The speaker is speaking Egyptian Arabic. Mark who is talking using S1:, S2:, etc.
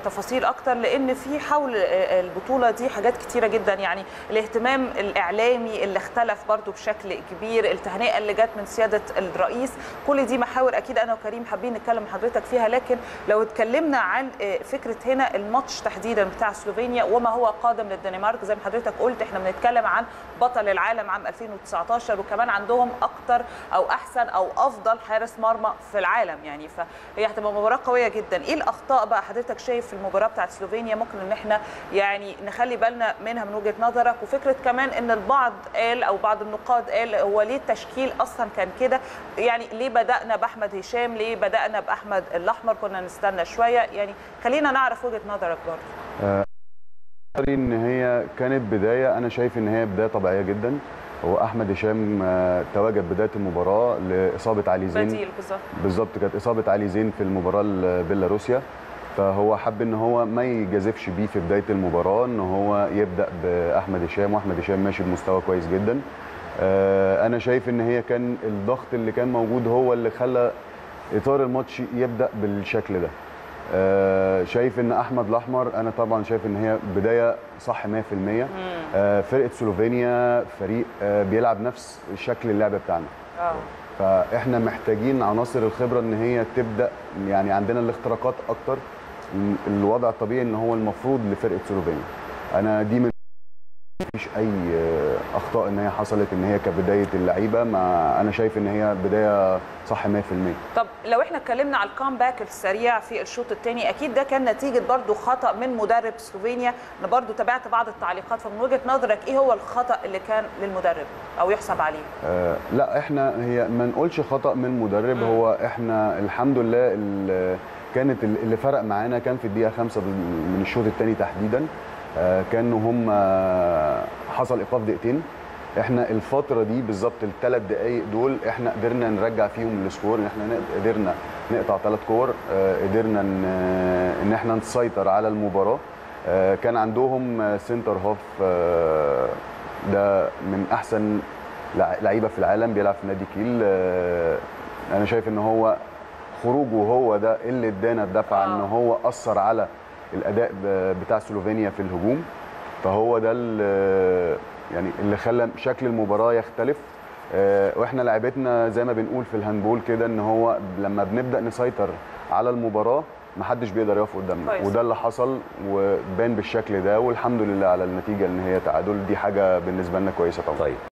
S1: التفاصيل اكتر لان في حول البطوله دي حاجات كتيره جدا يعني الاهتمام الاعلامي اللي اختلف برضو بشكل كبير التهنئه اللي جت من سياده الرئيس كل دي محاور اكيد انا وكريم حابين نتكلم مع حضرتك فيها لكن لو اتكلمنا عن فكره هنا الماتش تحديدا بتاع سلوفينيا وما هو قادم للدنمارك زي ما حضرتك قلت احنا بنتكلم عن بطل العالم عام 2019 وكمان عندهم اكتر او احسن او افضل حارس مرمى في العالم يعني فهي هتبقى مباراه قويه جدا ايه الاخطاء بقى حضرتك شايف في المباراه بتاعت سلوفينيا ممكن ان احنا يعني نخلي بالنا منها من وجهه نظرك وفكره كمان ان البعض قال او بعض النقاد قال هو ليه التشكيل اصلا كان كده يعني ليه بدانا باحمد هشام ليه بدانا باحمد الاحمر كنا نستنى شويه يعني خلينا نعرف وجهه نظرك برضه
S2: ان هي كانت بدايه انا شايف ان هي بدايه طبيعيه جدا هو احمد هشام تواجد بدايه المباراه لاصابه علي زين
S1: بديل بالظبط
S2: بالظبط كانت اصابه علي زين في المباراه بيلاروسيا فهو حب ان هو ما يجازفش بيه في بدايه المباراه ان هو يبدا باحمد هشام واحمد هشام ماشي بمستوى كويس جدا انا شايف ان هي كان الضغط اللي كان موجود هو اللي خلى اطار الماتش يبدا بالشكل ده شايف ان احمد الاحمر انا طبعا شايف ان هي بدايه صح 100% فرقه سلوفينيا فريق بيلعب نفس شكل اللعب بتاعنا
S1: اه
S2: فاحنا محتاجين عناصر الخبره ان هي تبدا يعني عندنا الاختراقات اكتر الوضع الطبيعي ان هو المفروض لفرقه سلوفينيا انا دي من مفيش اي اخطاء ان هي حصلت ان هي كبدايه اللعيبه ما انا شايف ان هي بدايه صح 100%
S1: طب لو احنا اتكلمنا على الكامباك السريع في الشوط الثاني اكيد ده كان نتيجه برضو خطا من مدرب سلوفينيا انا برضو تابعت بعض التعليقات فمن وجهه نظرك ايه هو الخطا اللي كان للمدرب او يحسب عليه
S2: آه لا احنا هي ما نقولش خطا من مدرب م. هو احنا الحمد لله اللي كانت اللي فرق معانا كان في الدقيقه 5 من الشوط الثاني تحديدا كانوا هم حصل ايقاف دقيقتين احنا الفتره دي بالظبط الثلاث دقائق دول احنا قدرنا نرجع فيهم السكور ان احنا قدرنا نقطع ثلاث كور قدرنا ان احنا نسيطر على المباراه كان عندهم سنتر هاف ده من احسن لعيبه في العالم بيلعب في نادي كيل انا شايف ان هو خروجه هو ده اللي ادانا الدفعه ان هو اثر على الاداء بتاع سلوفينيا في الهجوم فهو ده اللي يعني اللي خلى شكل المباراه يختلف واحنا لعبتنا زي ما بنقول في الهاندبول كده ان هو لما بنبدا نسيطر على المباراه محدش بيقدر يقف قدامنا
S1: كويس.
S2: وده اللي حصل وبان بالشكل ده والحمد لله على النتيجه ان هي تعادل دي حاجه بالنسبه لنا كويسه طبعا
S3: طيب